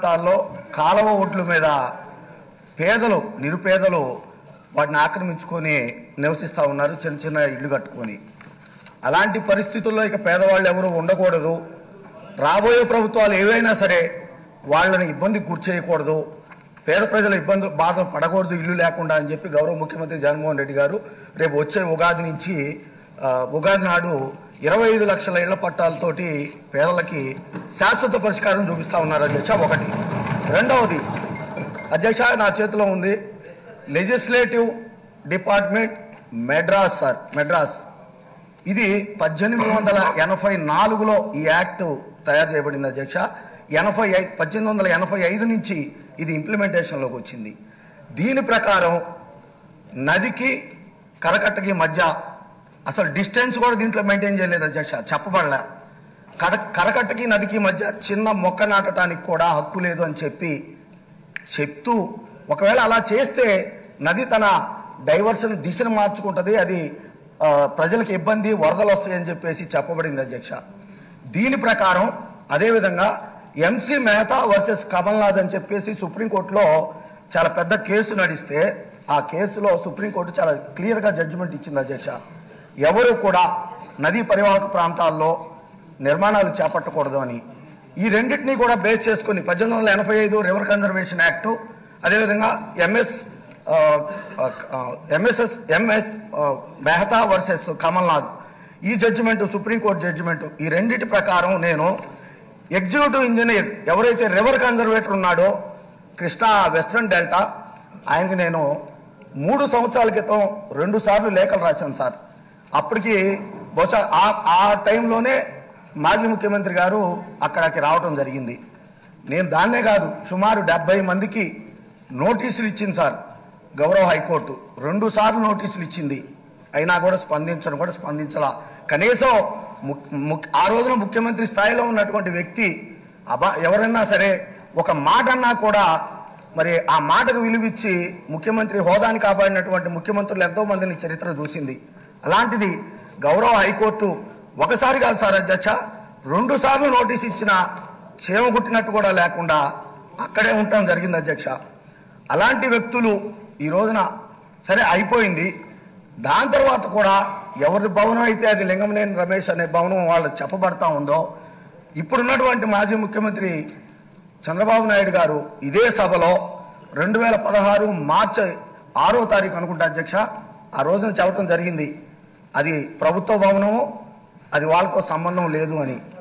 ప్రాంతాల్లో కాలువ ఒడ్ల మీద పేదలు నిరుపేదలు వాటిని ఆక్రమించుకొని నివసిస్తూ ఉన్నారు చిన్న చిన్న ఇళ్ళు కట్టుకొని అలాంటి పరిస్థితుల్లో ఇక పేదవాళ్ళు ఎవరు ఉండకూడదు రాబోయే ప్రభుత్వాలు ఏవైనా సరే వాళ్ళని ఇబ్బందికి గురి చేయకూడదు పేద ప్రజల ఇబ్బందులు బాధ పడకూడదు ఇల్లు లేకుండా అని చెప్పి గౌరవ ముఖ్యమంత్రి జగన్మోహన్ రెడ్డి గారు రేపు వచ్చే ఉగాది నుంచి ఆ, ఉగాది నాడు ఇరవై ఐదు లక్షల ఇళ్ల పట్టాలతోటి పేదలకి శాశ్వత పరిష్కారం చూపిస్తా ఉన్నారు అధ్యక్ష ఒకటి రెండవది అధ్యక్ష నా చేతిలో ఉంది legislative department Madras sir Madras ఇది పద్దెనిమిది వందల ఎనభై నాలుగులో ఈ యాక్ట్ తయారు చేయబడింది అధ్యక్ష ఎనభై ఐ పద్దెనిమిది వందల ఎనభై ఐదు నుంచి ఇది ఇంప్లిమెంటేషన్లోకి వచ్చింది దీని ప్రకారం నదికి కరకట్టకి మధ్య అసలు డిస్టెన్స్ కూడా దీంట్లో మెయింటైన్ చేయలేదు అధ్యక్ష చెప్పబడలే కర కరకట్టకి నదికి మధ్య చిన్న మొక్క నాటడానికి కూడా హక్కు లేదు అని చెప్పి చెప్తూ ఒకవేళ అలా చేస్తే నది తన డైవర్షన్ దిశను మార్చుకుంటుంది అది ఆ, ప్రజలకు ఇబ్బంది వరదలు వస్తాయని చెప్పేసి చెప్పబడింది అధ్యక్ష దీని ప్రకారం అదేవిధంగా ఎంసీ మెహతా వర్సెస్ కమల్నాథ్ అని చెప్పేసి సుప్రీంకోర్టులో చాలా పెద్ద కేసు నడిస్తే ఆ కేసులో సుప్రీంకోర్టు చాలా క్లియర్గా జడ్జిమెంట్ ఇచ్చింది అధ్యక్ష ఎవరు కూడా నదీ పరివాహక ప్రాంతాల్లో నిర్మాణాలు చేపట్టకూడదు అని ఈ రెండింటినీ కూడా బేస్ చేసుకుని పద్దెనిమిది వందల ఎనభై ఐదు రివర్ కన్జర్వేషన్ యాక్టు అదేవిధంగా MS MSS MS Mehta versus Kamalnath ఈ జడ్జిమెంట్ సుప్రీంకోర్టు జడ్జిమెంట్ ఈ రెండింటి ప్రకారం నేను ఎగ్జిక్యూటివ్ ఇంజనీర్ ఎవరైతే రివర్ కన్జర్వేటర్ ఉన్నాడో కృష్ణా వెస్ట్రన్ డెల్టా ఆయనకి నేను మూడు సంవత్సరాల క్రితం రెండు సార్లు లేఖలు రాశాను సార్ అప్పటికి బహుశా ఆ ఆ టైంలోనే మాజీ ముఖ్యమంత్రి గారు అక్కడికి రావడం జరిగింది నేను దాన్నే కాదు సుమారు డెబ్బై మందికి నోటీసులు ఇచ్చింది సార్ గౌరవ హైకోర్టు రెండు సార్లు నోటీసులు ఇచ్చింది అయినా కూడా స్పందించడం కూడా స్పందించాల కనీసం ముక్- ముక్- ఆ రోజున ముఖ్యమంత్రి స్థాయిలో ఉన్నటువంటి వ్యక్తి అబా ఎవరైనా సరే ఒక మాట అన్నా కూడా మరి ఆ మాటకు విలువిచ్చి ముఖ్యమంత్రి హోదాని కాపాడినటువంటి ముఖ్యమంత్రులు ఎంతో మందిని చరిత్ర చూసింది అలాంటిది గౌరవ హైకోర్టు ఒకసారి కాదు సార్ అధ్యక్ష రెండు సార్లు నోటీస్ ఇచ్చిన చేమ కుట్టినట్టు కూడా లేకుండా అక్కడే ఉండటం జరిగింది అధ్యక్ష అలాంటి వ్యక్తులు ఈ రోజున సరే అయిపోయింది దాని తర్వాత కూడా ఎవరి భవనం అయితే అది లింగమనేని రమేష్ అనే భవనం వాళ్ళు చెప్పబడతా ఉందో ఇప్పుడున్నటువంటి మాజీ ముఖ్యమంత్రి చంద్రబాబు నాయుడు గారు ఇదే సభలో రెండు వేల పదహారు మార్చి ఆరో తారీఖు అనుకుంటా అధ్యక్ష ఆ రోజున చెప్పడం జరిగింది అది ప్రభుత్వ భవనము అది వాళ్ళతో సంబంధం లేదు అని